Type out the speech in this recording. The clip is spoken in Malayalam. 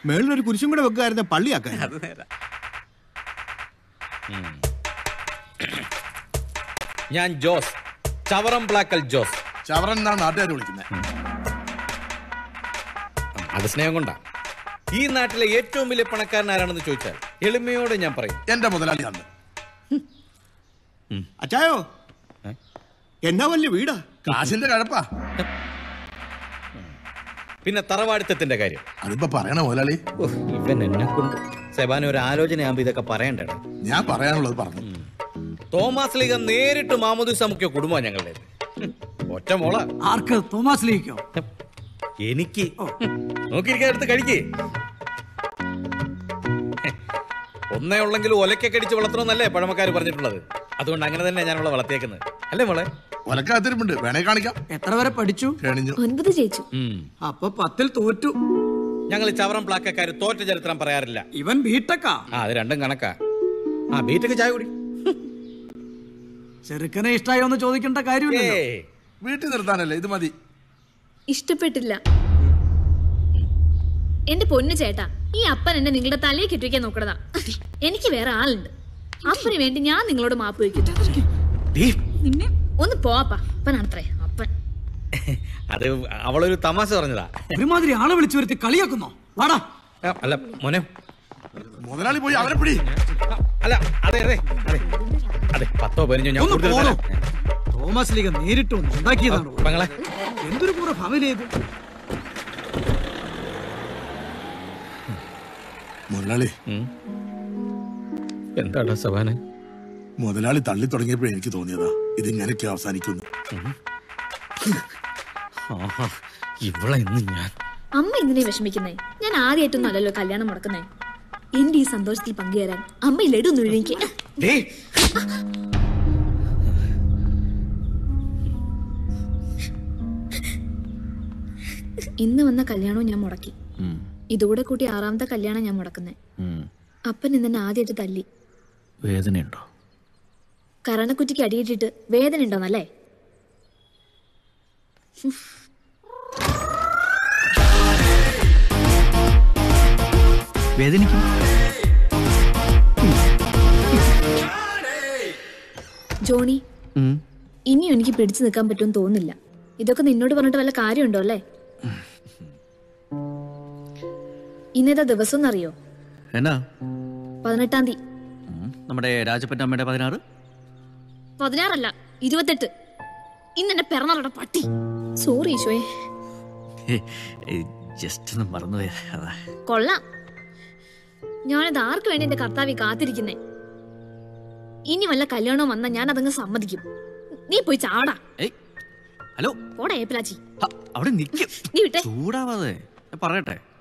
മേളിലൊരു കുരിശും കൂടെ വെക്കായിരുന്ന പള്ളിയാക്കാൻ അത് നേരാ ഞാൻ ജോസ് ചവറം പ്ലാക്കൽ ജോസ് ചവറൻ എന്നാണ് നാട്ടുകാർ വിളിക്കുന്നത് അത് സ്നേഹം കൊണ്ടാ ഈ നാട്ടിലെ ഏറ്റവും വലിയ പണക്കാരൻ ആരാണെന്ന് ചോദിച്ചാൽ എളിമയോടെ ഞാൻ പറയും എന്റെ മുതലാളിയാണ് അച്ചായോ എന്നാ വലിയ വീടാ കാശിന്റെ കഴപ്പാ പിന്നെ തറവാടിത്തത്തിന്റെ കാര്യം അതിപ്പോ പറയണ മുതലാളി ഉഫ്, ഇവൻ എന്നെ കൊണ്ട് സെബാന ഒരു ആലോചനയാകുമ്പോ ഇതൊക്കെ പറയണ്ടേ ഞാൻ പറയാനുള്ളത് പറഞ്ഞു തോമസ് ലീഗ നേരിട്ട് മാമോദിസ മുഖ്യ കുടുംബം ഞങ്ങളുടെ ഒറ്റ മോള ആർക്ക് തോമസ് ലീക്കോ എനിക്ക് നോക്കിയിരിക്കാൻ എടുത്ത് കഴിക്കേ ഒന്നേ ഉള്ളെങ്കിൽ ഒലക്കൊക്കെ അടിച്ച് വളർത്തണമെന്നല്ലേ പഴമക്കാർ പറഞ്ഞിട്ടുള്ളത് അതുകൊണ്ട് അങ്ങനെ തന്നെ ഞാൻ അവളെ വളർത്തിയേക്കുന്നത് അല്ലേ മോളെ ഒലക്കാത്തിരിപ്പുണ്ട് വേണേ കാണിക്കാം എത്ര വരെ പഠിച്ചു ക്ഷണിഞ്ഞു ഒൻപത് ജയിച്ചു ഉം. അപ്പൊ പത്തിൽ തോറ്റു ഞങ്ങൾ ചവറം പ്ലാക്കക്കാർ തോറ്റ ചരിത്രം പറയാറില്ല ഇവൻ ബീട്ടക്കാ ആ അത് രണ്ടും കണക്കാ ആ ബീറ്റൊക്കെ ചായ കുടി ചെറുക്കനെ ഇഷ്ടായോ എന്ന് ചോദിക്കേണ്ട കാര്യമില്ലല്ലോ ഏയ്. വീട്ടിൽ നിർത്താനല്ലേ ഇത് മതി ഇഷ്ടപ്പെട്ടില്ല എന്റെ പൊന്നു ചേട്ടാ ഈ അപ്പൻ എന്നെ നിങ്ങളുടെ തലയിൽ കെട്ടിവെക്കാൻ നോക്കണതാ എനിക്ക് വേറെ ആളുണ്ട് അപ്പന് വേണ്ടി ഞാൻ നിങ്ങളോട് മാപ്പ് വയ്ക്കുന്നു ഡീ, നിന്നെ ഒന്ന് പോവാപ്പാ അപ്പനാണത്രേ അപ്പൻ അത് അവളൊരു തമാശ പറഞ്ഞതാ ഒരുമാതിരി ആളെ വിളിച്ചു വരുത്തി കളിയാക്കുന്നോ വാടാ ആ, അല്ല മോനെ മുതലാളി പോയി അവരെ പിടി അല്ല അതെ അതെ അതെ അതെ പത്തോ പതിനഞ്ചോ ഞാൻ ഒന്ന് കൂടുതൽ പോടോ. തരാം. തോമസ് ലീഗ നേരിട്ട് ഒന്ന് ഉണ്ടാക്കിയതാണോ പെങ്ങളെ എന്തൊരു കൂടെ ഫമിലേത് മുതലാളി ഉം. എന്താടാ സവാന മുതലാളി തള്ളി തുടങ്ങിയപ്പോഴേ എനിക്ക് തോന്നിയതാ ഇതിങ്ങനെയൊക്കെ അവസാനിക്കുന്നു ആഹാ, ഇവളെ ഇന്ന് ഞാൻ അമ്മ എന്തിനാ വിഷമിക്കുന്നേ ഞാൻ ആദ്യമായിട്ടൊന്നും അല്ലല്ലോ കല്യാണം മുടക്കുന്നേ എന്റെ ഈ സന്തോഷത്തിൽ പങ്കുചേരാൻ അമ്മ ഈ ലഡു ഒന്ന് എനിക്ക് ഡേ ഇന്ന് വന്ന കല്യാണവും ഞാൻ മുടക്കി ഇതുകൂടെ കൂട്ടി ആറാമത്തെ കല്യാണം ഞാൻ മുടക്കുന്നേ അപ്പൻ ഇന്നെ ആദ്യമായിട്ട് തല്ലി വേദനയുണ്ടോ കരണക്കുറ്റിക്ക് അടിയിട്ടിട്ട് വേദന ഉണ്ടോന്നല്ലേ വേദനിക്കും ജോണി ഇനിയും എനിക്ക് പിടിച്ചു നിൽക്കാൻ പറ്റുമെന്ന് തോന്നുന്നില്ല ഇതൊക്കെ നിന്നോട് പറഞ്ഞിട്ട് വല്ല കാര്യമുണ്ടോ അല്ലേ ഇന്നേതാ ദിവസം എന്നറിയോ എന്നാ പതിനെട്ടാം തീയതി ഉം, നമ്മുടെ രാജപ്പറ്റമ്മയുടെ പതിനാറ് പതിനാറല്ല ഇരുപത്തെട്ട് ഇന്ന് എന്റെ പിറന്നാളുടെ പട്ടി സോറി ഈശോയെ ജസ്റ്റ് ഒന്ന് മറന്നുപോയ അതാ കൊള്ളാം ഞാനത് ആർക്ക് വേണ്ടി എന്റെ കർത്താവി കാത്തിരിക്കുന്നേ ഇനി വല്ല കല്യാണവും വന്നാ ഞാൻ അതങ്ങ് സമ്മതിക്കും നീ പോയി ചാടാ ഏയ് ഹലോ പോടാ ഏപ്പിലാച്ചി ഹ, അവിടെ നിൽക്കും നീ വിട്ടെ ചൂടാവാതെ ഞാൻ പറയട്ടെ